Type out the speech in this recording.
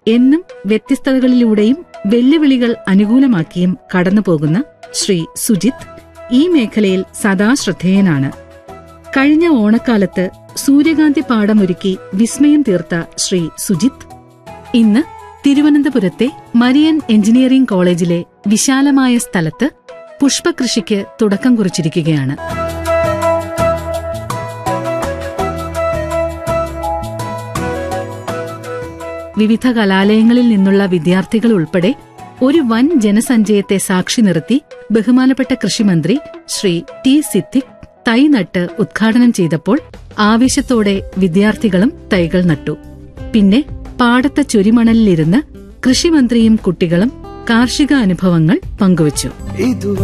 എന്നും വ്യത്യസ്തതകളിലൂടെയും വെല്ലുവിളികൾ അനുകൂലമാക്കിയും കടന്നുപോകുന്ന ശ്രീ സുജിത് ഈ മേഖലയിൽ സദാ ശ്രദ്ധേയനാണ് കഴിഞ്ഞ ഓണക്കാലത്ത് സൂര്യകാന്തി പാടമൊരുക്കി വിസ്മയം തീർത്ത ശ്രീ സുജിത് ഇന്ന് തിരുവനന്തപുരത്തെ മരിയൻ എഞ്ചിനീയറിംഗ് കോളേജിലെ വിശാലമായ സ്ഥലത്ത് പുഷ്പകൃഷിക്ക് തുടക്കം കുറിച്ചിരിക്കുകയാണ് വിവിധ കലാലയങ്ങളിൽ നിന്നുള്ള വിദ്യാർത്ഥികൾ ഉൾപ്പെടെ ഒരു വൻ ജനസഞ്ചയത്തെ സാക്ഷി നിർത്തി ബഹുമാനപ്പെട്ട കൃഷിമന്ത്രി ശ്രീ ടി സിദ്ദിഖ് തൈ നട്ട് ഉദ്ഘാടനം ചെയ്തപ്പോൾ ആവേശത്തോടെ വിദ്യാർത്ഥികളും തൈകൾ നട്ടു പിന്നെ പാടത്തെ ചുരിമണലിലിരുന്ന് കൃഷിമന്ത്രിയും കുട്ടികളും കാർഷിക അനുഭവങ്ങൾ പങ്കുവച്ചു ഇത്